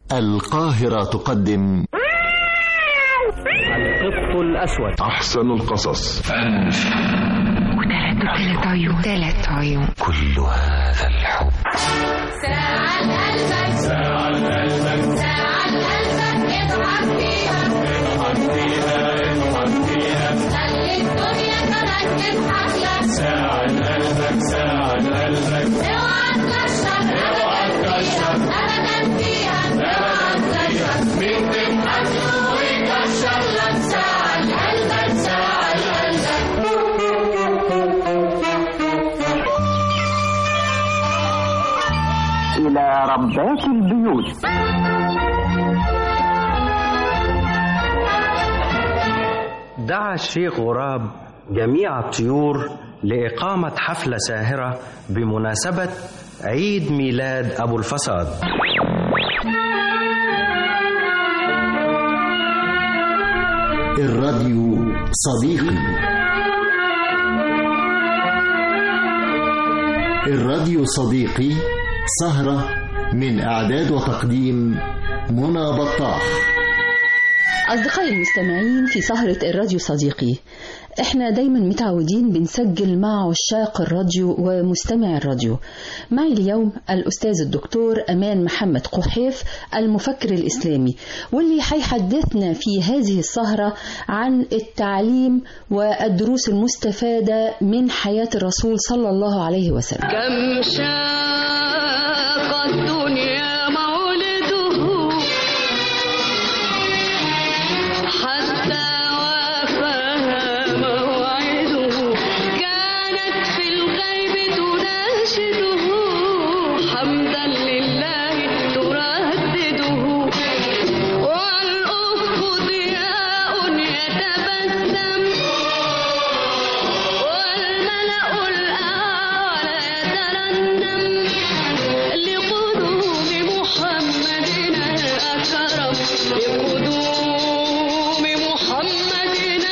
القاهرة تقدم القط الأسود أحسن القصص وثلاث ثلاث عيون ثلاث عيون كل هذا الحب ساعة قلبك ساعة قلبك ساعة قلبك اضحك فيها اضحك فيها اضحك فيها خلي الدنيا كمان تضحك لك ساعة قلبك ساعة قلبك اوعى تكشر اوعى تكشر ابدا فيها اوعى تكشر مين تضحك له ويكشر لك ساعة قلبك ساعة قلبك إلى ربات البيوت دعا الشيخ غراب جميع الطيور لإقامة حفلة ساهرة بمناسبة عيد ميلاد أبو الفساد الراديو صديقي الراديو صديقي سهرة من إعداد وتقديم منى بطاح أصدقائي المستمعين في سهرة الراديو صديقي احنا دايما متعودين بنسجل مع عشاق الراديو ومستمع الراديو معي اليوم الأستاذ الدكتور أمان محمد قحيف المفكر الإسلامي واللي هيحدثنا في هذه السهرة عن التعليم والدروس المستفادة من حياة الرسول صلى الله عليه وسلم كم شاق الدنيا مولده حتى وافاها موعده كانت في الغيب تناشده حمدا لله تردده والأفق ضياء يتبسم والملأ الأعلى يترنم لقدوم محمدنا الأكرم لقدوم محمدنا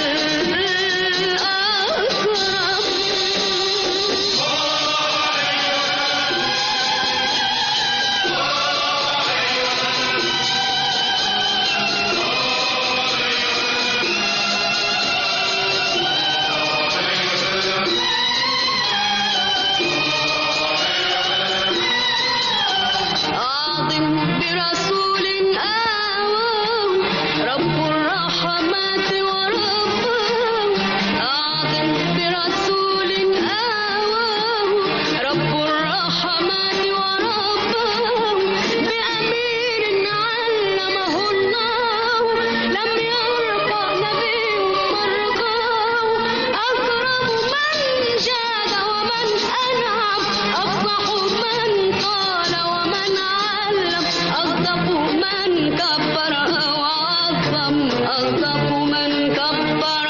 أعظم برسول آواه رب الرحمات ورباه أعظم برسول آواه رب الرحمات ورباه بأمير علمه الله لم يرقى نبي مرقاه أكرم من جاد ومن أنعم أفصح من قال ومن علم أصدق من كبر وعظم أصدق من كبر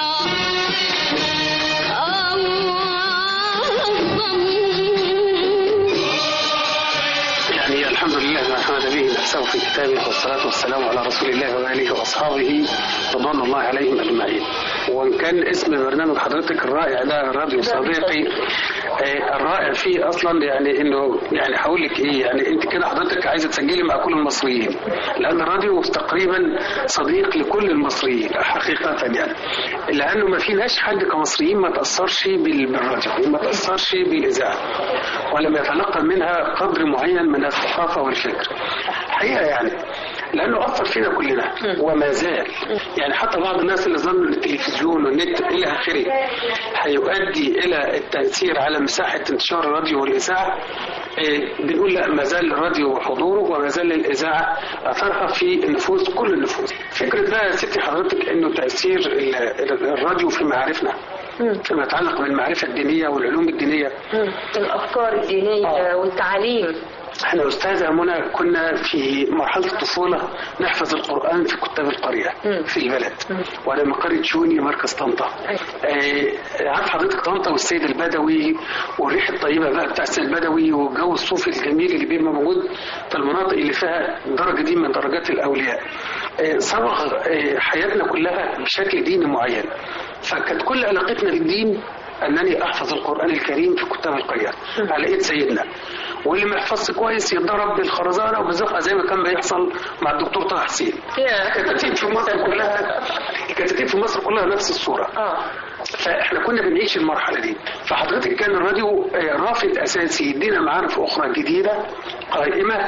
يعني الحمد لله ما حمد به نفسه في كتابه والصلاة والسلام على رسول الله وآله وأصحابه رضوان الله عليهم أجمعين وإن كان اسم برنامج حضرتك الرائع ده راديو صديقي آه، الرائع فيه أصلا يعني إنه يعني هقول لك إيه يعني أنت كده حضرتك عايزة تسجلي مع كل المصريين لأن الراديو تقريبا صديق لكل المصريين حقيقة يعني لأنه ما فيناش حد كمصريين ما تأثرش بال- بالراديو ما تأثرش بالإذاعة ولم يتلقى منها قدر معين من الثقافة والفكر حقيقة يعني لأنه أثر فينا كلنا وما زال يعني حتى بعض الناس اللي ظنوا ان التلفزيون والنت إلى آخره هيؤدي إلى التأثير على مساحة انتشار الراديو والإذاعة إيه، بنقول لا ما زال الراديو حضوره وما زال الإذاعة أثرها في النفوس كل النفوس فكرة بقى يا ستي حضرتك إنه تأثير ال- ال- الراديو في معارفنا فيما يتعلق بالمعرفة الدينية والعلوم الدينية الأفكار الدينية والتعليم احنا استاذة منى كنا في مرحلة الطفولة نحفظ القرآن في كتاب القرية في البلد وانا من قرية شوني مركز طنطا آه، عارف حضرتك طنطا والسيد البدوي والريح الطيبة بقى بتاع السيد البدوي والجو الصوفي الجميل اللي بيبقى موجود في المناطق اللي فيها درجة دي من درجات الأولياء آه، صبغ آه، حياتنا كلها بشكل ديني معين فكانت كل علاقتنا بالدين أنني أحفظ القرآن الكريم في كتاب القرية على إيد سيدنا واللي ما يحفظش كويس يتضرب بالخرزانه وبالزقه زي ما كان بيحصل مع الدكتور طه حسين الكتاتيب في مصر كلها الكتاتيب في مصر كلها نفس الصوره اه فاحنا كنا بنعيش المرحله دي فحضرتك كان الراديو آه، رافد اساسي يدينا معارف اخرى جديده قائمه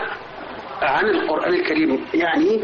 عن القران الكريم يعني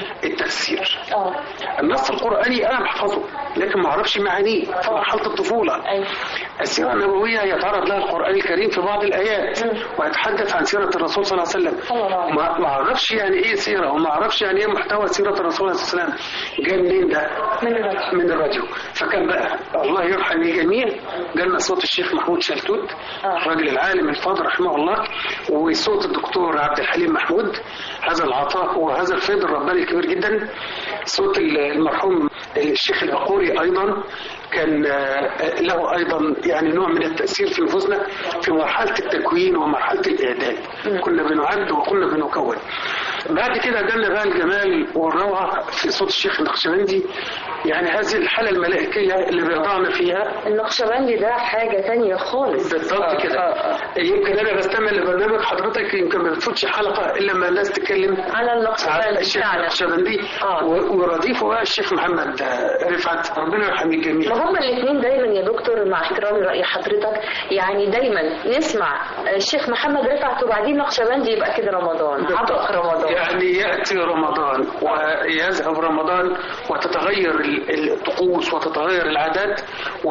التفسير اه النص القراني انا بحفظه لكن ما اعرفش معانيه في مرحله الطفوله ايوه السيره النبويه يتعرض لها القران الكريم في بعض الايات ويتحدث عن سيره الرسول صلى الله عليه وسلم صلى الله عليه ما ما اعرفش يعني ايه سيره وما اعرفش يعني ايه محتوى سيره الرسول صلى الله عليه وسلم جاي منين ده من الراديو من الراديو فكان بقى الله يرحم الجميع جالنا صوت الشيخ محمود شلتوت آه. الراجل العالم الفاضل رحمه الله وصوت الدكتور عبد الحليم محمود هذا العطاء وهذا الفيض الرباني الكبير جدا صوت المرحوم الشيخ العقوري ايضا كان آه، له ايضا يعني نوع من التاثير في نفوسنا في مرحله التكوين ومرحله الاعداد كنا بنعد وكنا بنكون بعد كده جالنا بقى الجمال والروعه في صوت الشيخ النقشبندي يعني هذه الحاله الملائكيه اللي بيضعنا فيها النقشبندي ده حاجة تانية خالص بالضبط كده آه، آه. يمكن انا بستمع لبرنامج حضرتك يمكن ما بتفوتش حلقه الا لما الناس تتكلم على على النقشبندي الشيخ فعلا النقشبندي آه. و- ورديفه بقى الشيخ محمد آه، رفعت ربنا يرحم الجميع ما هما الاثنين دايما يا دكتور مع احترامي رأي حضرتك يعني دايما نسمع الشيخ محمد رفعت وبعدين نقشبندي يبقى كده رمضان عبق رمضان يعني يأتي رمضان ويذهب رمضان وتتغير ال- الطقوس وتتغير العادات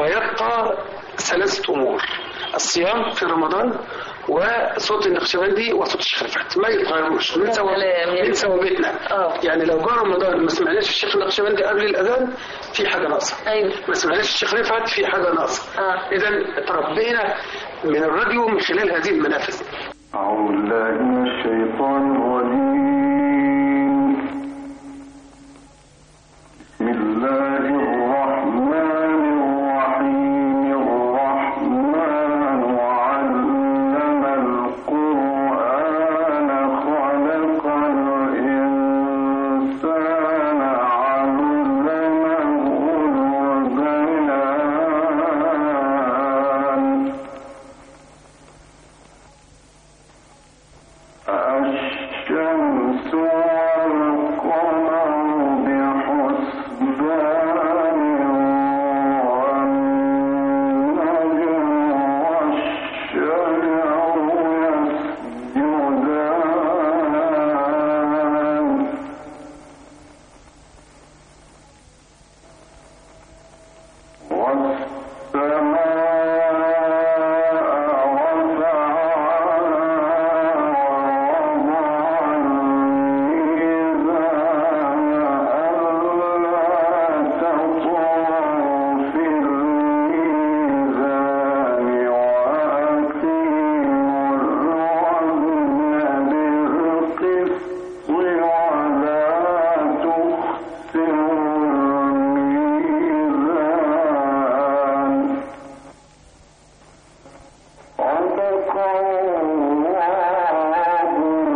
ويبقى ثلاثة أمور الصيام في رمضان وصوت النقشبندي وصوت الشيخ رفعت ما يتغيروش من سوا سلام يا من ثوابتنا آه. يعني لو جاء رمضان ما سمعناش الشيخ النقشبندي قبل الأذان في حاجة ناقصة ايوه ما سمعناش الشيخ رفعت في حاجة ناقصة آه. إذا تربينا من الراديو من خلال هذه المنافذ أعوذ بالله من الشيطان الرجيم بسم الله الرحمن الرحيم الرحمن علم القرآن خلق الإنسان علمه البيان الشمس والقمر بحسبان والنجم والشجر يسجدان ولا تخسروا الميزان صدق الله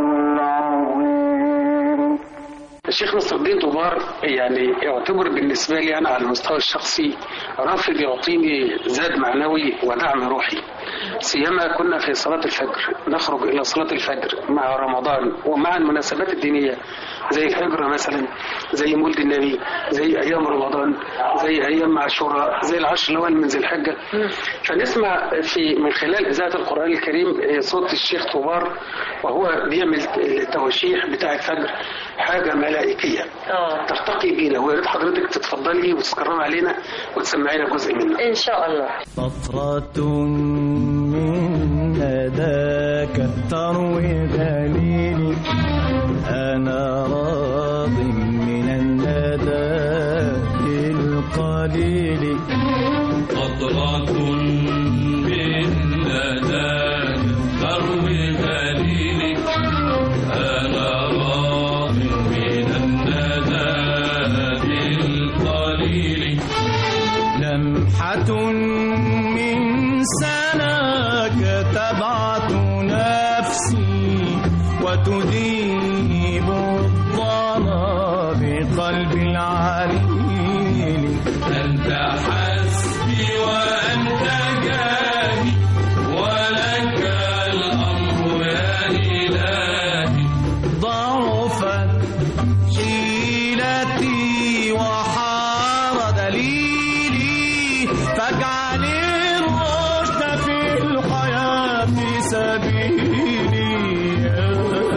العظيم الشيخ نصر الدين طوبار يعني يعتبر بالنسبة لي أنا على المستوى الشخصي رافض يعطيني زاد معنوي ودعم روحي سيما كنا في صلاة الفجر نخرج إلى صلاة الفجر مع رمضان ومع المناسبات الدينية زي الهجرة مثلا زي مولد النبي زي أيام رمضان زي أيام عاشوراء زي العشر الأول من ذي الحجة فنسمع في من خلال إذاعة القرآن الكريم صوت الشيخ طوبار وهو بيعمل التواشيح بتاع الفجر حاجة ملائكية اه ترتقي بينا ويا ريت حضرتك تتفضلي وتتكرمي علينا وتسمعينا جزء منه ان شاء الله قطرة من نداك تروي دليلي أنا راض من الندى القليل قطرة من نداك تروي دليلي أنا راض من الندى بالقليل لمحة من سناك تبعث نفسي وتذيب الضنا بقلب العليل أنت حسبي وأنت جاهي ولك الأمر يا حيلتي وحار دليلي فاجعل الرشد في الحياة سبيلي يا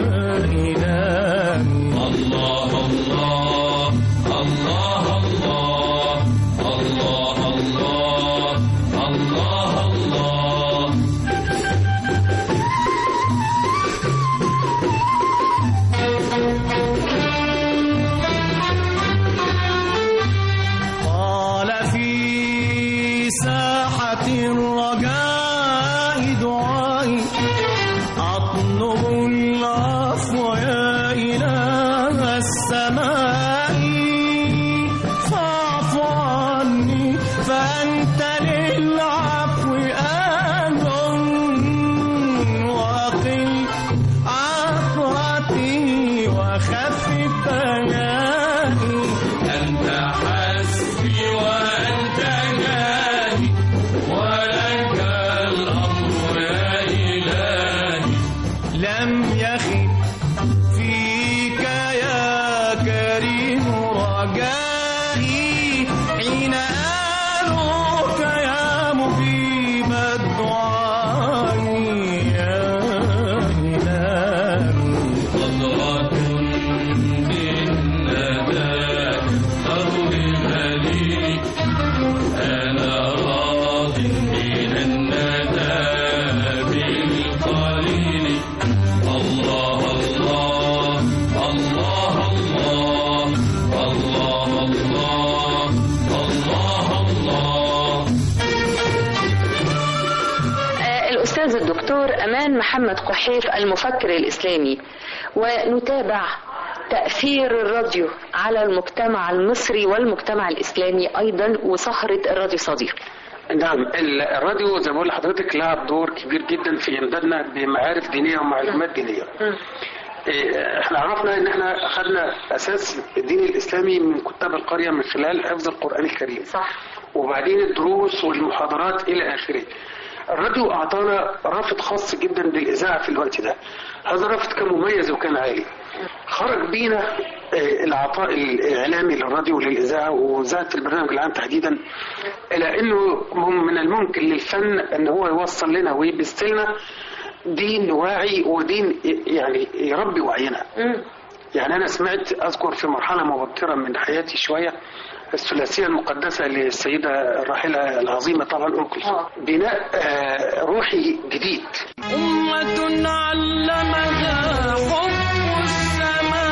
إلهي الله الله الله الله الله الله الله الله قال في ساحة الرجاء دعائي أطلب العفو يا إله السماء فاعف عني فأنت للعفو أهل وأقل عثرتي وخفف بلائي أنت حسبي وأنت جاهي ولك الأمر يا إلهي لم يخب فيك يا كريم رجائي حين آلوك يا مجيب الدعاء يا إلهي قدرة بالندى تروي مليلي أنا راض من الندى بالقليل الله الله الله الله الله الله الله الله آه، الأستاذ الدكتور أمان محمد قحيف المفكر الإسلامي ونتابع تأثير الراديو على المجتمع المصري والمجتمع الإسلامي أيضا وسهرة الراديو صديق نعم ال- الراديو زي ما بقول لحضرتك لعب دور كبير جدا في امدادنا بمعارف دينيه ومعلومات دينيه. إيه، احنا عرفنا ان احنا اخذنا اساس الدين الاسلامي من كتاب القريه من خلال حفظ القران الكريم. صح وبعدين الدروس والمحاضرات الى اخره. الراديو اعطانا رافد خاص جدا بالاذاعه في الوقت ده. هذا الرافد كان مميز وكان عالي. خرج بينا آه، العطاء الاعلامي للراديو وللاذاعه واذاعه البرنامج العام تحديدا الى انه مم- من الممكن للفن ان هو يوصل لنا ويبث لنا دين واعي ودين ي- يعني يربي وعينا. يعني انا سمعت اذكر في مرحله مبكره من حياتي شويه الثلاثيه المقدسه للسيده الراحله العظيمه طبعا ام كلثوم بناء آه، روحي جديد أمة علمها حب السماء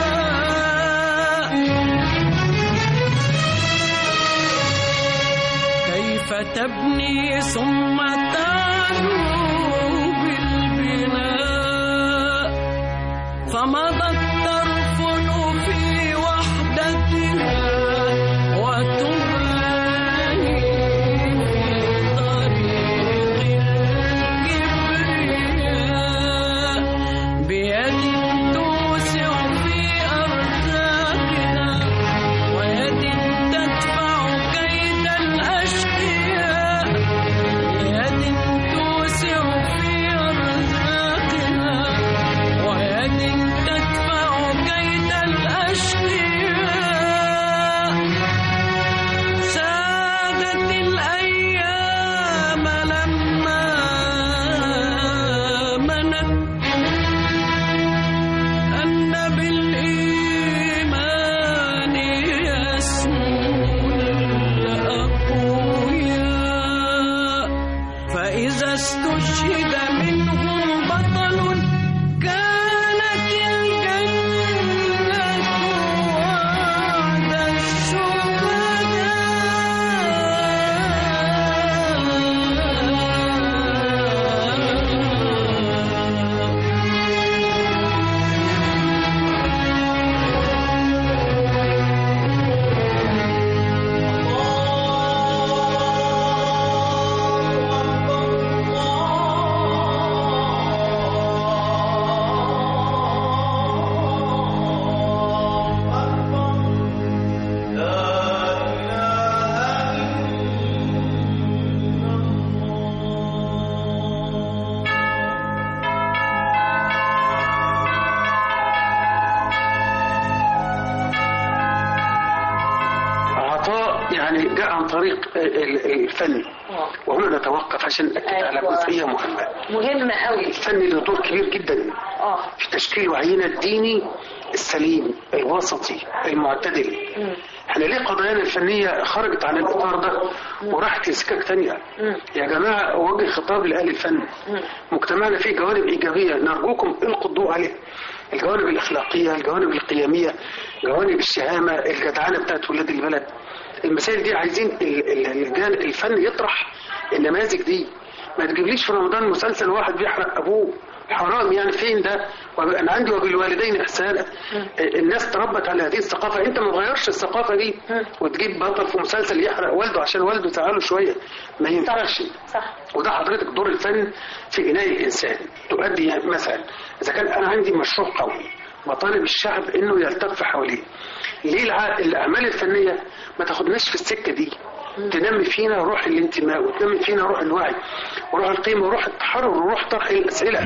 كيف تبني ثم تعلو بالبناء فمضت ترفل في وحدتها وتباني في طريق الكبرياء بيد توسع في أرزاقها ويد تدفع كيد الأشقياء بيد توسع جاء عن طريق ال- الفن وهنا نتوقف عشان نأكد على جزئية مهمة مهمة قوي الفن له دور كبير جدا اه في تشكيل وعينا الديني السليم الوسطي المعتدل احنا ليه قضايانا الفنية خرجت عن الإطار ده وراحت لسكك تانية يا جماعة أوجه خطاب لأهل الفن مجتمعنا فيه جوانب إيجابية نرجوكم القوا الضوء عليها الجوانب الأخلاقية الجوانب القيمية جوانب الشهامة الجدعانة بتاعت ولاد البلد المسائل دي عايزين ال- ال- الجان- الفن يطرح النماذج دي ما تجيبليش في رمضان مسلسل واحد بيحرق ابوه حرام يعني فين ده وب- انا عندي وبالوالدين احسانا الناس تربت على هذه الثقافه انت ما تغيرش الثقافه دي وتجيب بطل في مسلسل يحرق والده عشان والده زعله شويه ما ينفعش صح وده حضرتك دور الفن في بناء الانسان تؤدي مثلا اذا كان انا عندي مشروع قوي بطالب الشعب انه يلتف حواليه ليه الع- الاعمال الفنيه ما تاخدناش في السكه دي تنمي فينا روح الانتماء وتنمي فينا روح الوعي وروح القيمه وروح التحرر وروح طرح الاسئله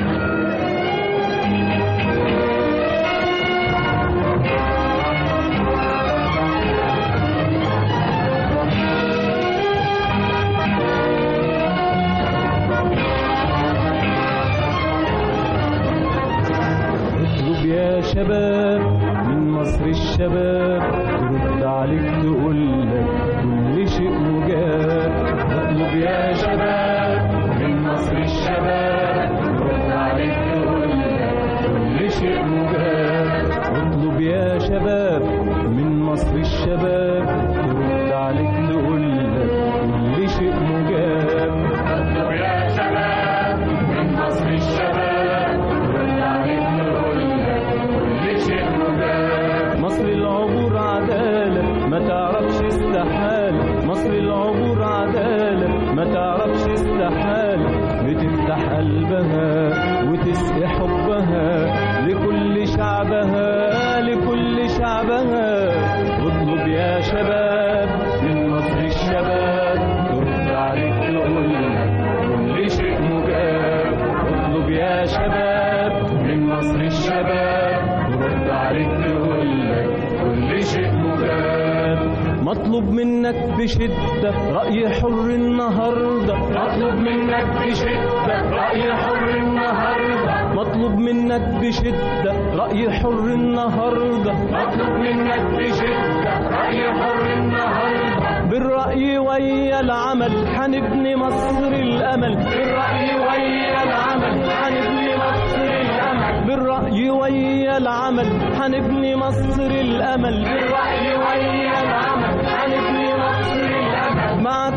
اطلب يا شباب من مصر الشباب ترد عليك تقول لك كل شيء مجاب اطلب يا شباب من مصر الشباب ترد عليك تقول لك كل شيء مجاب اطلب يا شباب من مصر الشباب ترد عليك تقول لك كل شيء مجاب اطلب يا شباب من مصر الشباب ترد عليك تقول لك كل شيء مجاب مصر العبور عدالة ما تعرفش استحالة مصر العبور عدالة ما تعرفش استحالة بتفتح قلبها وتسقي حبها لكل شعبها لكل شعبها اطلب يا شباب من مصر الشباب ترد عليك تقول لك كل شيء مجاب اطلب يا شباب من مصر الشباب ترد عليك تقول لك كل شيء مجاب مطلوب منك بشدة رأي حر النهاردة مطلوب منك بشدة رأي حر النهاردة مطلوب منك بشدة رأي حر النهاردة مطلوب منك بشدة رأي حر النهاردة بالرأي ويا العمل حنبني مصر الأمل بالرأي ويا العمل حنبني مصر الأمل بالرأي ويا العمل حنبني مصر الأمل بالرأي ويا العمل حنبني مصر الأمل معك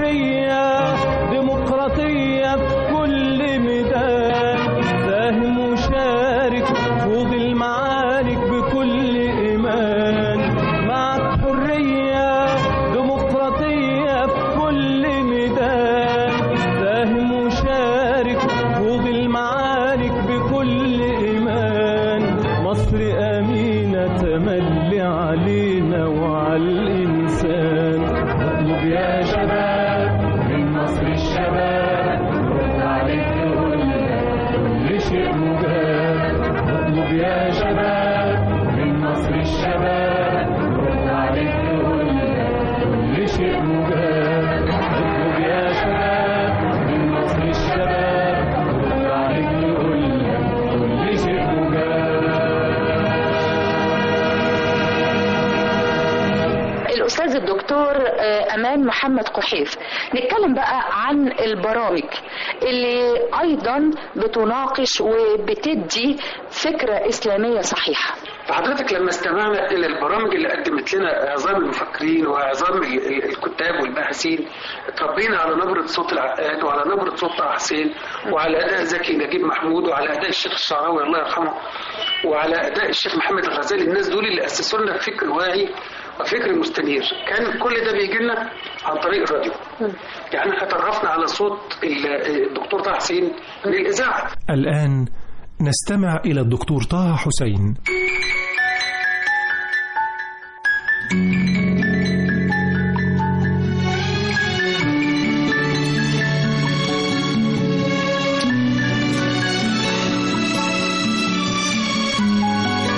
حرية ديمقراطية في كل ميدان ساهم وشارك خوض المعارك بكل إيمان معك حرية ديمقراطية في كل ميدان ساهم وشارك خوض المعارك بكل إيمان مصر أمينة تملي علينا وعلى الإنسان اطلب يا شباب من مصر الشباب رد عليك تقول لك كل شيء مجاب اطلب يا شباب من مصر الشباب رد عليك تقول لك كل شيء مجاب اطلب يا شباب من مصر الشباب رد عليك تقول لك كل شيء مجاب الأستاذ الدكتور آه، أمان محمد قحيف نتكلم بقى عن البرامج اللي أيضا بتناقش وبتدي فكرة إسلامية صحيحة فحضرتك لما استمعنا الى البرامج اللي قدمت لنا عظام المفكرين وعظام ال- ال- الكتاب والباحثين اتربينا على نبره صوت العقاد وعلى نبره صوت طه حسين وعلى اداء زكي نجيب محمود وعلى اداء الشيخ الشعراوي الله يرحمه وعلى اداء الشيخ محمد الغزالي الناس دول اللي اسسوا لنا فكر واعي وفكر مستنير كان كل ده بيجي لنا عن طريق الراديو يعني احنا تعرفنا على صوت ال- الدكتور طه حسين من الاذاعه الآن نستمع إلى الدكتور طه حسين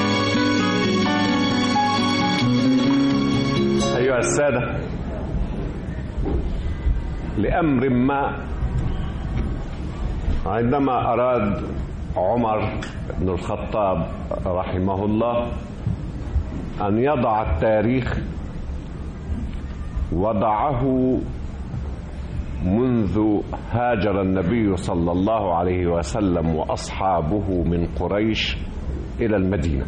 أيها السادة لأمر ما عندما أراد عمر بن الخطاب رحمه الله أن يضع التاريخ وضعه منذ هاجر النبي صلى الله عليه وسلم واصحابه من قريش الى المدينه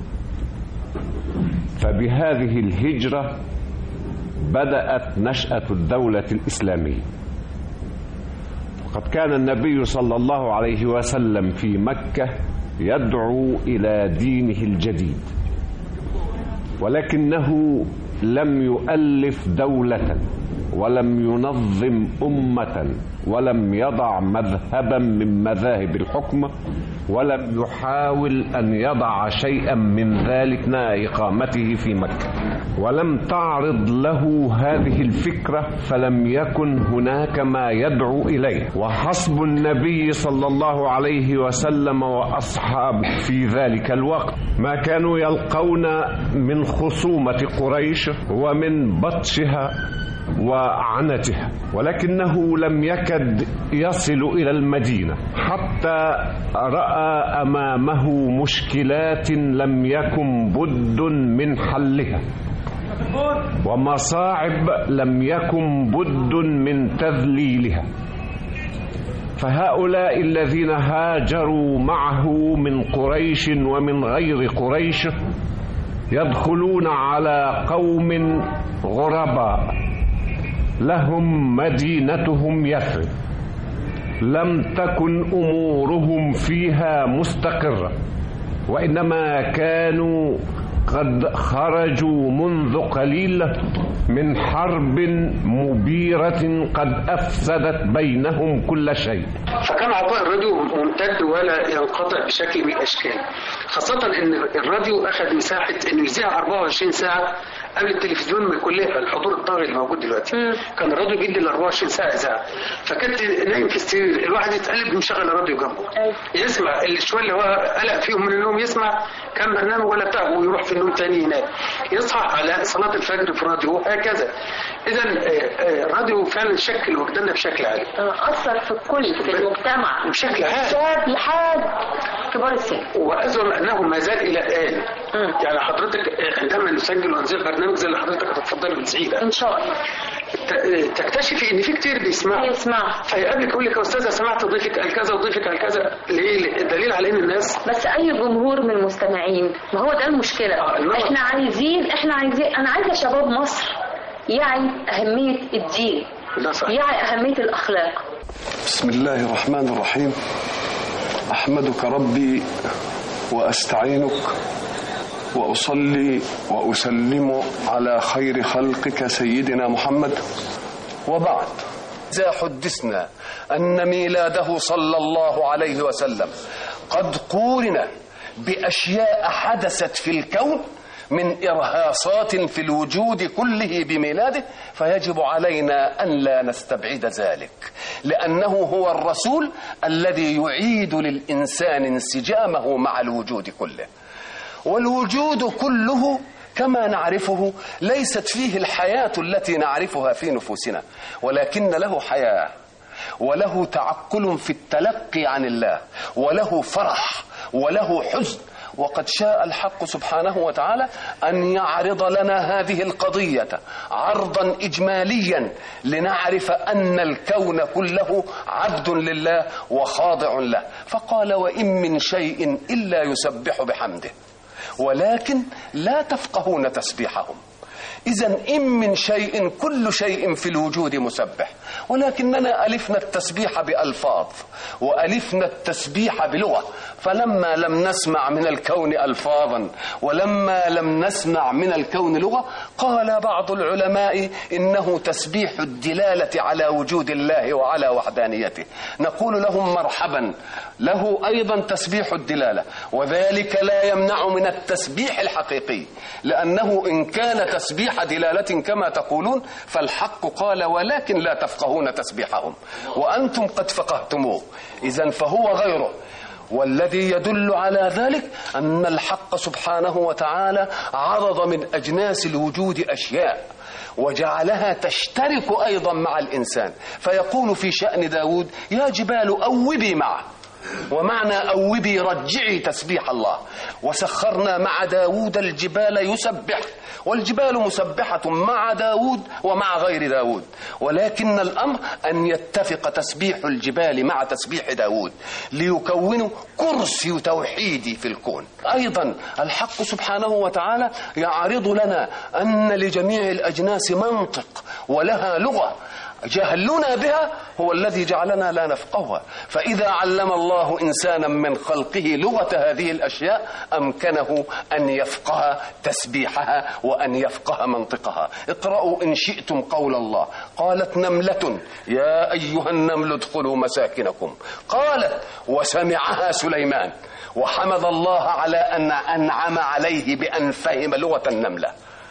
فبهذه الهجره بدات نشاه الدوله الاسلاميه وقد كان النبي صلى الله عليه وسلم في مكه يدعو الى دينه الجديد ولكنه لم يؤلف دوله ولم ينظم امه ولم يضع مذهبا من مذاهب الحكم ولم يحاول ان يضع شيئا من ذلك اثناء اقامته في مكه ولم تعرض له هذه الفكره فلم يكن هناك ما يدعو اليه وحسب النبي صلى الله عليه وسلم واصحابه في ذلك الوقت ما كانوا يلقون من خصومه قريش ومن بطشها وعنتها ولكنه لم يكد يصل الى المدينه حتى راى امامه مشكلات لم يكن بد من حلها ومصاعب لم يكن بد من تذليلها فهؤلاء الذين هاجروا معه من قريش ومن غير قريش يدخلون على قوم غرباء لهم مدينتهم يثرب لم تكن امورهم فيها مستقره وانما كانوا قد خرجوا منذ قليل من حرب مبيره قد افسدت بينهم كل شيء فكان عطاء الراديو ممتد ولا ينقطع بشكل من الاشكال خاصة ان الراديو اخذ مساحة انه يذيع 24 ساعة قبل التلفزيون ما يكون له الحضور الطاغي اللي موجود دلوقتي كان الراديو بيدي ال 24 ساعة اذاعة فكنت نايم في السرير الواحد يتقلب مشغل الراديو جنبه يسمع الشوية اللي هو قلق فيهم من النوم يسمع كم برنامج ولا بتاع ويروح في النوم تاني ينام يصحى على صلاة الفجر في الراديو هكذا اذا الراديو فعلا شكل وجداننا بشكل عالي أثر في الكل في المجتمع بشكل عام شاب لحد كبار السن وأزعم أنه ما زال إلى الآن يعني حضرتك عندما نسجل وننزل برنامج زي اللي حضرتك هتتفضلي بتسعيدة إن شاء الله تكتشفي ان في كتير بيسمعوا يسمع فيقابلك يقول لك يا استاذه سمعت ضيفك قال كذا وضيفك قال كذا ليه الدليل على ان الناس بس اي جمهور من المستمعين ما هو ده المشكله آه احنا عايزين احنا عايزين انا عايزه شباب مصر يعي اهميه الدين ده صح يعي اهميه الاخلاق بسم الله الرحمن الرحيم احمدك ربي واستعينك واصلي واسلم على خير خلقك سيدنا محمد وبعد اذا حدثنا ان ميلاده صلى الله عليه وسلم قد قورن باشياء حدثت في الكون من ارهاصات في الوجود كله بميلاده فيجب علينا ان لا نستبعد ذلك لانه هو الرسول الذي يعيد للانسان انسجامه مع الوجود كله والوجود كله كما نعرفه ليست فيه الحياه التي نعرفها في نفوسنا ولكن له حياه وله تعقل في التلقي عن الله وله فرح وله حزن وقد شاء الحق سبحانه وتعالى ان يعرض لنا هذه القضيه عرضا اجماليا لنعرف ان الكون كله عبد لله وخاضع له فقال وان من شيء الا يسبح بحمده ولكن لا تفقهون تسبيحهم إذا إن من شيء كل شيء في الوجود مسبح ولكننا ألفنا التسبيح بألفاظ وألفنا التسبيح بلغة فلما لم نسمع من الكون ألفاظا ولما لم نسمع من الكون لغة قال بعض العلماء إنه تسبيح الدلالة على وجود الله وعلى وحدانيته نقول لهم مرحبا له أيضا تسبيح الدلالة وذلك لا يمنع من التسبيح الحقيقي لأنه إن كان تسبيح دلالة كما تقولون فالحق قال ولكن لا تفقهون تسبيحهم وأنتم قد فقهتموه إذا فهو غيره والذي يدل على ذلك أن الحق سبحانه وتعالى عرض من أجناس الوجود أشياء وجعلها تشترك أيضا مع الإنسان فيقول في شأن داود يا جبال أوبي معه ومعنى أوبي رجعي تسبيح الله وسخرنا مع داود الجبال يسبح والجبال مسبحة مع داود ومع غير داود ولكن الأمر أن يتفق تسبيح الجبال مع تسبيح داود ليكونوا كرسي توحيدي في الكون أيضا الحق سبحانه وتعالى يعرض لنا أن لجميع الأجناس منطق ولها لغة جهلنا بها هو الذي جعلنا لا نفقهها فإذا علم الله إنسانا من خلقه لغة هذه الأشياء أمكنه أن يفقه تسبيحها وأن يفقه منطقها اقرأوا إن شئتم قول الله قالت نملة يا أيها النمل ادخلوا مساكنكم قالت وسمعها سليمان وحمد الله على أن أنعم عليه بأن فهم لغة النملة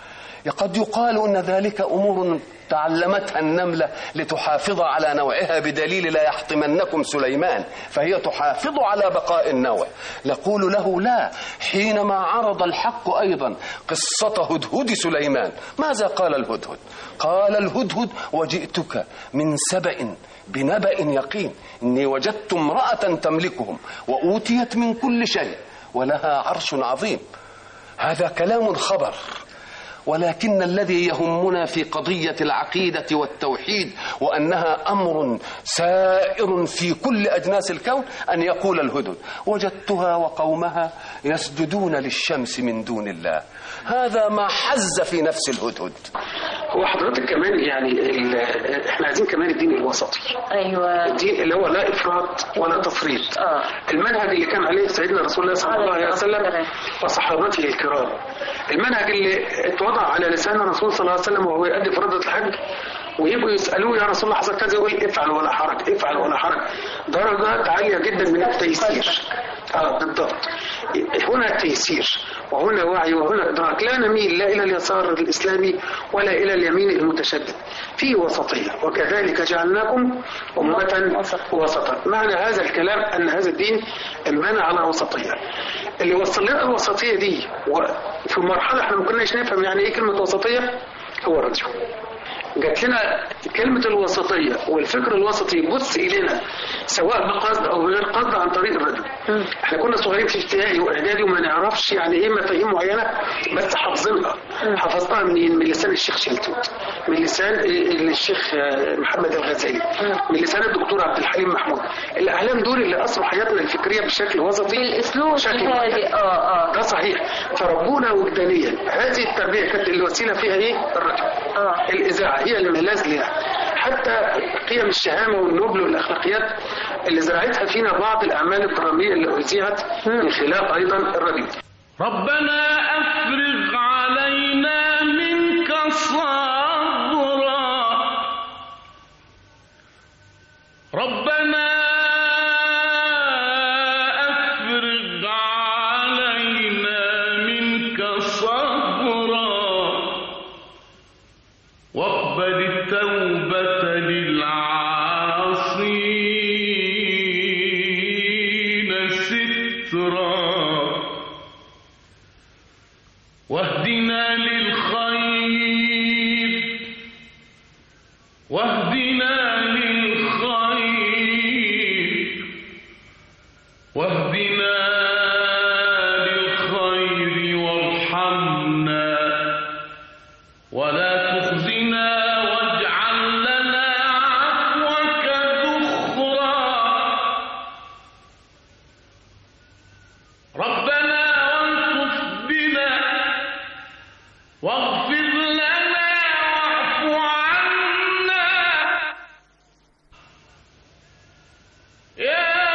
قد يقال أن ذلك أمور تعلمتها النملة لتحافظ على نوعها بدليل لا يحطمنكم سليمان فهي تحافظ على بقاء النوع نقول له لا حينما عرض الحق أيضا قصة هدهد سليمان ماذا قال الهدهد قال الهدهد وجئتك من سبأ بنبأ يقين إني وجدت امرأة تملكهم وأوتيت من كل شيء ولها عرش عظيم هذا كلام خبر ولكن الذي يهمنا في قضية العقيدة والتوحيد وأنها أمر سائر في كل أجناس الكون أن يقول الهدد وجدتها وقومها يسجدون للشمس من دون الله هذا ما حز في نفس الهدهد هو حضرتك كمان يعني ال- احنا عايزين كمان الدين الوسطي ايوه الدين اللي هو لا افراط ولا تفريط اه المنهج اللي كان عليه سيدنا رسول الله صلى الله عليه وسلم وصحابته الكرام المنهج اللي اتوضع على لسان الرسول صلى الله عليه وسلم وهو يؤدي فريضة الحج ويبقوا يسألوه يا رسول الله حصل كذا يقول افعل ولا حرج افعل ولا حرج درجات عالية جدا من التيسير اه بالضبط هنا التيسير وهنا وعي وهنا إدراك لا نميل لا إلى اليسار الإسلامي ولا إلى اليمين المتشدد في وسطية وكذلك جعلناكم أمة وسطا معنى هذا الكلام أن هذا الدين انبنى على وسطية اللي وصل لنا الوسطية دي وفي مرحلة احنا ما كناش نفهم يعني ايه كلمة وسطية هو الراديو جات لنا كلمة الوسطية والفكر الوسطي يبص إلينا سواء بقصد أو بغير قصد عن طريق الراديو احنا كنا صغيرين في ابتدائي واعدادي وما نعرفش يعني ايه مفاهيم معينة بس حافظينها حفظتها منين من لسان الشيخ شلتوت من لسان الشيخ محمد الغزالي من لسان الدكتور عبد الحليم محمود الاعلام دول اللي اثروا حياتنا الفكريه بشكل وسطي بالاسلوب بشكل الهادي اه اه ده صحيح فربونا وجدانيا هذه التربيه كانت الوسيله فيها ايه الراديو اه الاذاعه هي الملاذ لها حتى قيم الشهامه والنبل والاخلاقيات اللي زرعتها فينا بعض الاعمال الدراميه اللي اذيعت من خلال ايضا الراديو ربنا أفرغ علينا منك صبرا ربنا أفرغ علينا منك صبرا واقبل التوبة للعاصين سترا واهدنا للخير واهدنا للخير واهدنا للخير وارحمنا ولا تخزنا واجعل لنا عفوك ذخرا ربنا والطف بنا واغفر لنا واعف عنا يا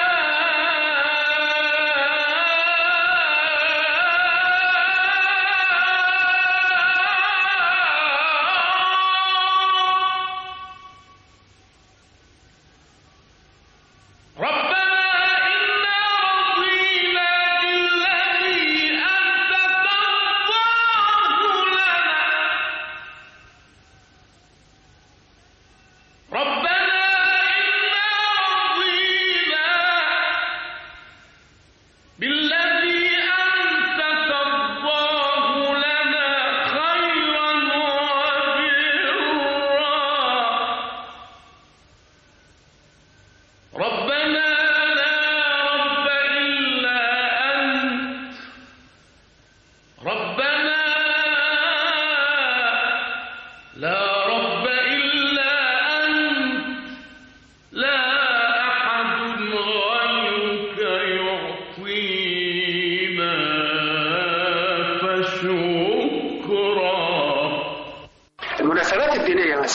ربنا إنا رضينا بالذي أنت ترضاه لنا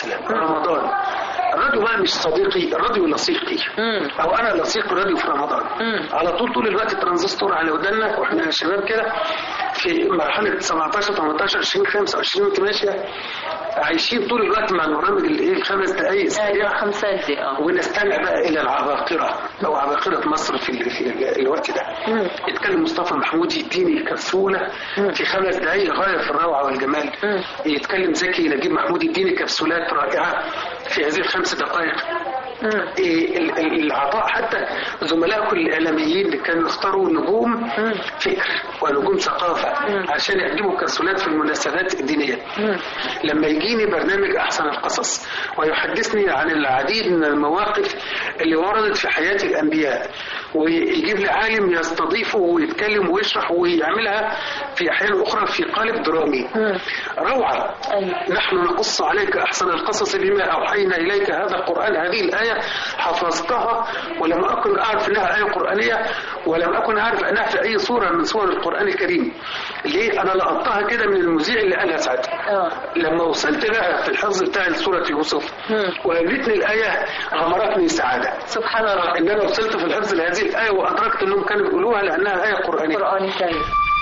السلام رمضان الراديو بقى مش صديقي الراديو لصيقي او انا لصيق الراديو في رمضان على طول طول الوقت ترانزستور على ودنا واحنا شباب كده في مرحله 17 18 20 25 وانت ماشيه عايشين طول الوقت مع البرامج اللي ايه الخمس دقائق ايوه خمسة دقيقة ونستمع بقى الى العباقره او عباقره مصر في, ال- في ال- الوقت ده يتكلم مصطفى محمود يديني كبسوله في خمس دقائق غايه في الروعه والجمال يتكلم زكي نجيب محمود يديني كبسولات رائعه في هذه الخمس دقائق إيه ال- ال- العطاء حتى زملائكم الاعلاميين اللي كانوا يختاروا نجوم فكر ونجوم ثقافه عشان يقدموا كبسولات في المناسبات الدينيه لما يجيني برنامج احسن القصص ويحدثني عن العديد من المواقف اللي وردت في حياه الانبياء ويجيب لي عالم يستضيفه ويتكلم ويشرح ويعملها في احيان اخرى في قالب درامي روعه نحن نقص عليك احسن القصص بما اوحينا اليك هذا القران هذه الايه حفظتها ولم اكن اعرف انها ايه قرانيه ولم اكن اعرف انها في اي صوره من صور القران الكريم ليه انا لقطتها كده من المذيع اللي قالها ساعتها لما وصلت بقى في الحفظ بتاع سوره يوسف وقابلتني الايه غمرتني سعاده سبحان الله ان انا وصلت في الحفظ لهذه الايه وادركت انهم كانوا بيقولوها لانها ايه قرانيه قرآن كريم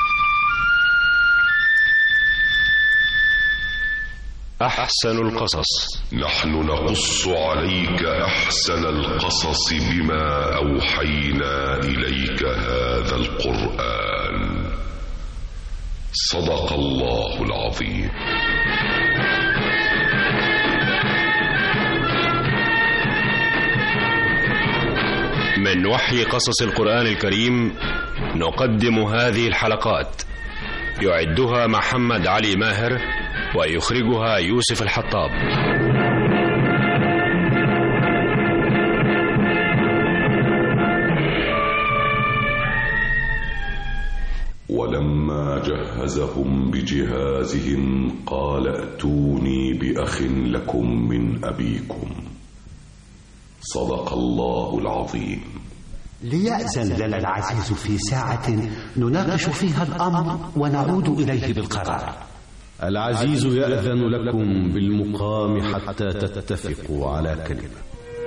أحسن القصص نحن نقص عليك أحسن القصص بما أوحينا إليك هذا القرآن صدق الله العظيم من وحي قصص القرآن الكريم نقدم هذه الحلقات يعدها محمد علي ماهر ويخرجها يوسف الحطاب ولما جهزهم بجهازهم قال ائتوني بأخ لكم من أبيكم صدق الله العظيم ليأذن لنا العزيز في ساعة نناقش فيها الأمر ونعود إليه بالقرار العزيز يأذن لكم بالمقام حتى تتفقوا على كلمة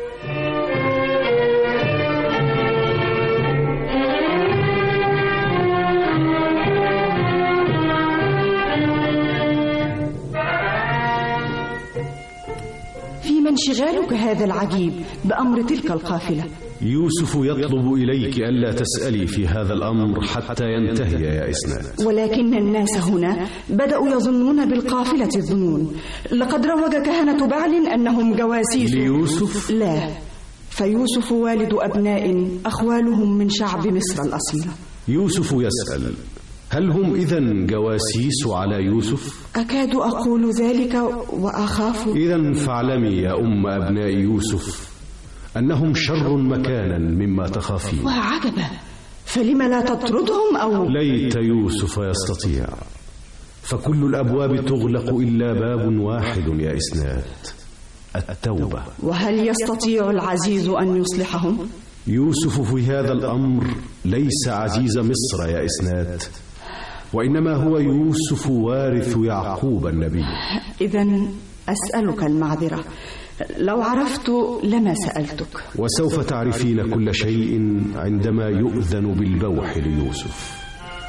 فيما انشغالك هذا العجيب بأمر تلك القافلة يوسف يطلب إليك ألا تسألي في هذا الأمر حتى ينتهي يا إسناد ولكن الناس هنا بدأوا يظنون بالقافلة الظنون لقد روج كهنة بعل أنهم جواسيس ليوسف؟ لا فيوسف والد أبناء أخوالهم من شعب مصر الأصيل يوسف يسأل هل هم إذا جواسيس على يوسف؟ أكاد أقول ذلك وأخاف إذا فاعلمي يا أم أبناء يوسف أنهم شر مكانا مما تخافين وعجبا فلم لا تطردهم أو ليت يوسف يستطيع فكل الأبواب تغلق إلا باب واحد يا إسناد التوبة وهل يستطيع العزيز أن يصلحهم؟ يوسف في هذا الأمر ليس عزيز مصر يا إسناد وإنما هو يوسف وارث يعقوب النبي إذا أسألك المعذرة لو عرفت لما سألتك وسوف تعرفين كل شيء عندما يؤذن بالبوح ليوسف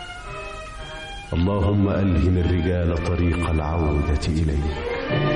اللهم ألهم الرجال طريق العودة إليك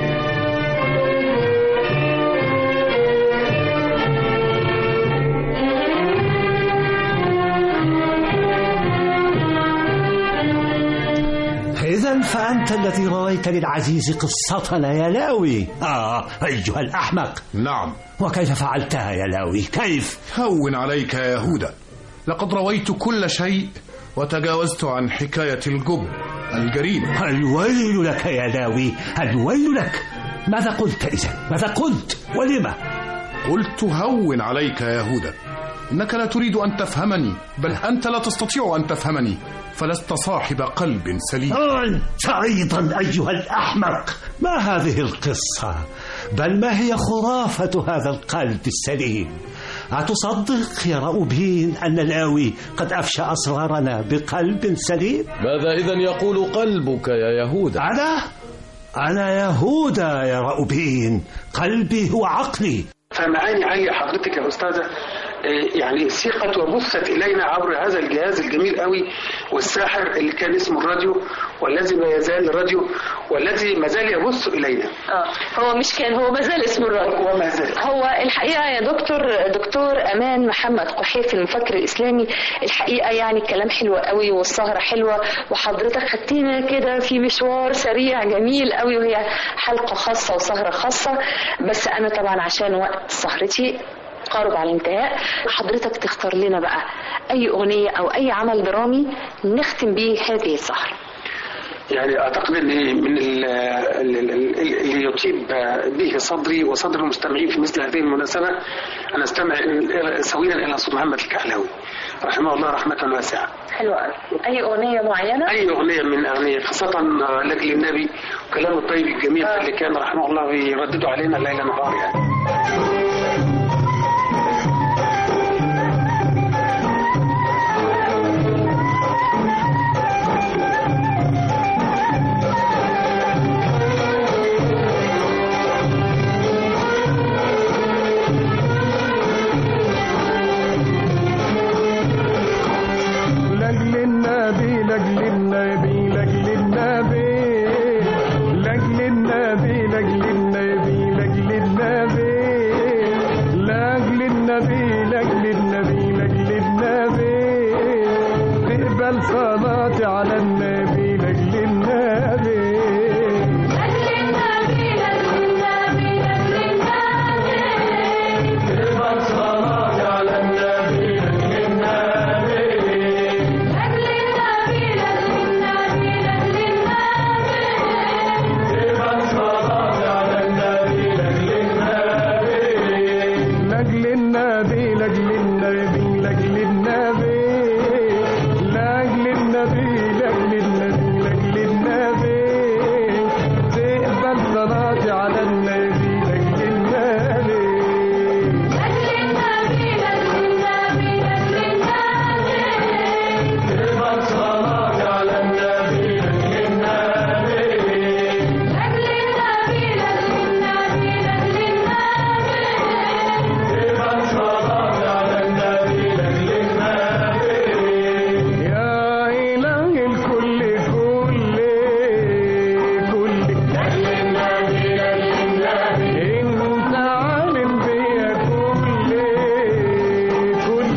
إذا فأنت الذي رويت للعزيز قصتنا يا لاوي آه أيها الأحمق نعم وكيف فعلتها يا لاوي كيف هون عليك يا يهوذا لقد رويت كل شيء وتجاوزت عن حكاية الجب الجريمة الويل لك يا لاوي الويل لك ماذا قلت إذا ماذا قلت ولما قلت هون عليك يا يهوذا إنك لا تريد أن تفهمني بل أنت لا تستطيع أن تفهمني فلست صاحب قلب سليم أنت أيضا أيها الأحمق ما هذه القصة بل ما هي خرافة هذا القلب السليم أتصدق يا رأوبين أن الآوي قد أفشى أسرارنا بقلب سليم ماذا إذا يقول قلبك يا يهوذا أنا أنا يهوذا يا رأوبين قلبي هو عقلي فمعاني عالية حضرتك يا أستاذة آه، يعني سيقت وبثت إلينا عبر هذا الجهاز الجميل قوي والساحر اللي كان اسمه الراديو والذي ما يزال الراديو والذي ما زال يبث إلينا اه هو مش كان هو ما زال اسمه الراديو وما زال هو الحقيقه يا دكتور دكتور امان محمد قحيف المفكر الاسلامي الحقيقه يعني الكلام حلو قوي والسهره حلوه وحضرتك خدتينا كده في مشوار سريع جميل قوي وهي حلقه خاصه وسهره خاصه بس انا طبعا عشان وقت سهرتي قارب على الانتهاء حضرتك تختار لنا بقى اي اغنيه او اي عمل درامي نختم بيه هذه السهره يعني اعتقد ان من ال- ال- ال- ال- اللي يطيب به صدري وصدر المستمعين في مثل هذه المناسبه ان استمع سويا الى صوت محمد الكحلاوي رحمه الله رحمه واسعه. حلوه قوي اي اغنيه معينه اي اغنيه من اغنيه خاصه لاجل النبي وكلام الطيب الجميل اللي كان رحمه الله بيردده علينا ليل نهار يعني. لاجل النبي لاجل النبي لاجل النبي لاجل النبي لاجل النبي لاجل النبي لاجل النبي لاجل النبي لاجل النبي تقبل صلاتي على النبي لاجل النبي تقبل صلاتي على النبي لاجل لاجل النبي لاجل النبي لاجل النبي لاجل النبي لاجل النبي لاجل النبي تقبل صلاتي على النبي لاجل النبي تقبل صلاتي على النبي لاجل يا إله الكل كل كل انت عالم بيا كل كل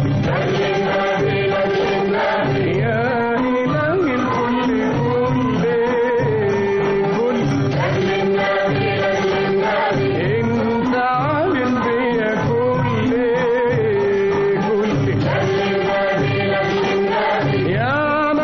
يا إله الكل كل كل انت عالم بيا كل كل يا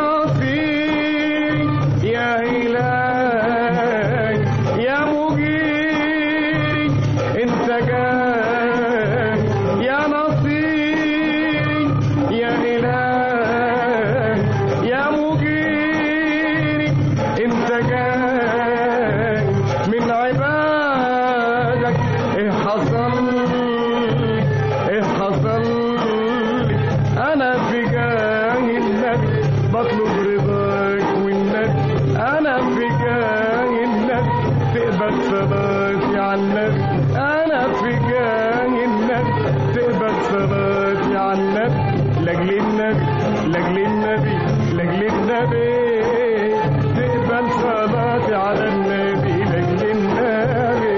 نصير يا إلهي يا مجيري انت جاي يا نصير يا إلهي يا مجيري انت جاي من عبادك ايه حصل ايه حصل انا في جاه النبي بطلب رضاك والنبي انا في جاه النبي تقبل صلاتي على النبي انا في جاه النبي تقبل صلاتي على النبي لاجل النبي لاجل النبي لاجل النبي تقبل صلاتي على النبي لاجل النبي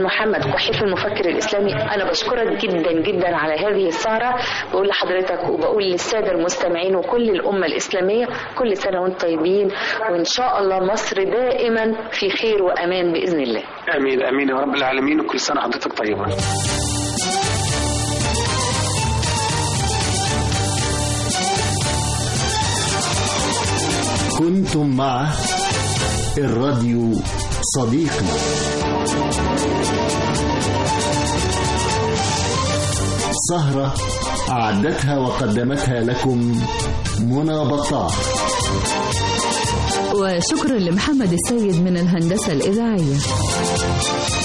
محمد كحيف المفكر الإسلامي أنا بشكرك جدا جدا على هذه السهرة بقول لحضرتك وبقول للسادة المستمعين وكل الأمة الإسلامية كل سنة وانتم طيبين وإن شاء الله مصر دائما في خير وأمان بإذن الله امين امين يا رب العالمين وكل سنه حضرتك طيبه كنتم مع الراديو صديقي سهرة أعدتها وقدمتها لكم منى بطاح وشكرا لمحمد السيد من الهندسة الإذاعية